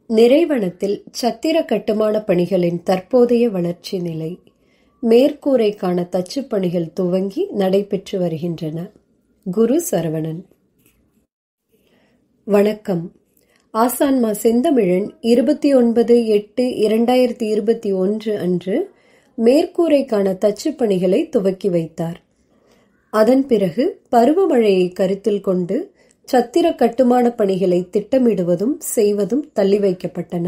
நிறைவனத்தில் சத்திர கட்டுமான பணிகளின் தற்போதைய வளர்ச்சி நிலை மேற்கூரைக்கான தச்சுப் பணிகள் துவங்கி நடைபெற்று வருகின்றன குரு சரவணன் வணக்கம் ஆசான்மா செந்தமிழன் இருபத்தி ஒன்பது எட்டு இரண்டாயிரத்தி இருபத்தி ஒன்று அன்று மேற்கூரைக்கான தச்சுப் பணிகளை துவக்கி வைத்தார் அதன் பிறகு பருவமழையை கருத்தில் கொண்டு சத்திர கட்டுமான பணிகளை திட்டமிடுவதும் செய்வதும் தள்ளி வைக்கப்பட்டன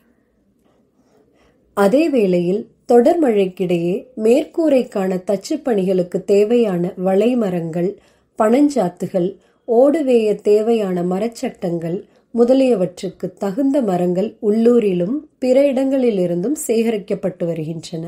அதே வேளையில் தொடர் மழைக்கிடையே மேற்கூரைக்கான தச்சுப் பணிகளுக்கு தேவையான வளைமரங்கள் பனஞ்சாத்துகள் ஓடுவேய தேவையான மரச்சட்டங்கள் முதலியவற்றுக்கு தகுந்த மரங்கள் உள்ளூரிலும் பிற இடங்களிலிருந்தும் சேகரிக்கப்பட்டு வருகின்றன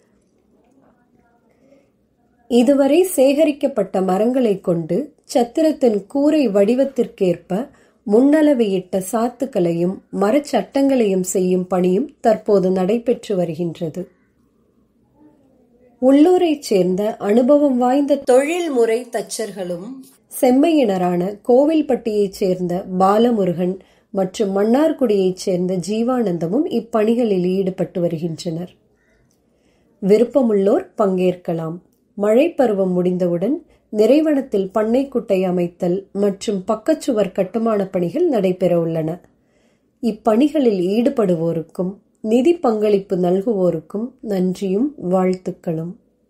இதுவரை சேகரிக்கப்பட்ட மரங்களைக் கொண்டு சத்திரத்தின் கூரை வடிவத்திற்கேற்ப முன்னளவையிட்ட சாத்துக்களையும் மரச்சட்டங்களையும் செய்யும் பணியும் தற்போது நடைபெற்று வருகின்றது உள்ளூரைச் சேர்ந்த அனுபவம் வாய்ந்த தொழில்முறை தச்சர்களும் செம்மையினரான கோவில்பட்டியைச் சேர்ந்த பாலமுருகன் மற்றும் மன்னார்குடியைச் சேர்ந்த ஜீவானந்தமும் இப்பணிகளில் ஈடுபட்டு வருகின்றனர் விருப்பமுள்ளோர் பங்கேற்கலாம் மழை பருவம் முடிந்தவுடன் நிறைவனத்தில் பண்ணைக்குட்டை அமைத்தல் மற்றும் பக்கச்சுவர் கட்டுமான பணிகள் நடைபெற உள்ளன இப்பணிகளில் ஈடுபடுவோருக்கும் நிதி பங்களிப்பு நல்குவோருக்கும் நன்றியும் வாழ்த்துக்களும்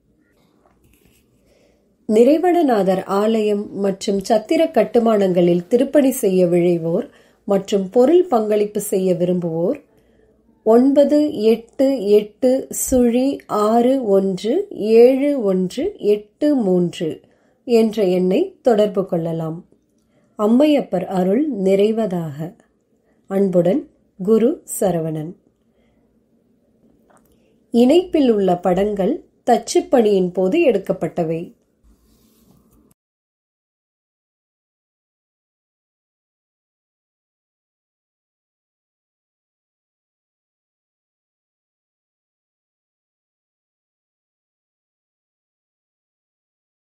நிறைவனநாதர் ஆலயம் மற்றும் சத்திர கட்டுமானங்களில் திருப்பணி செய்ய விழைவோர் மற்றும் பொருள் பங்களிப்பு செய்ய விரும்புவோர் ஒன்பது எட்டு எட்டு சுழி ஆறு ஒன்று ஏழு ஒன்று எட்டு மூன்று என்ற எண்ணை தொடர்பு கொள்ளலாம் அம்மையப்பர் அருள் நிறைவதாக அன்புடன் குரு சரவணன் இணைப்பில் உள்ள படங்கள் தச்சுப்பணியின் போது எடுக்கப்பட்டவை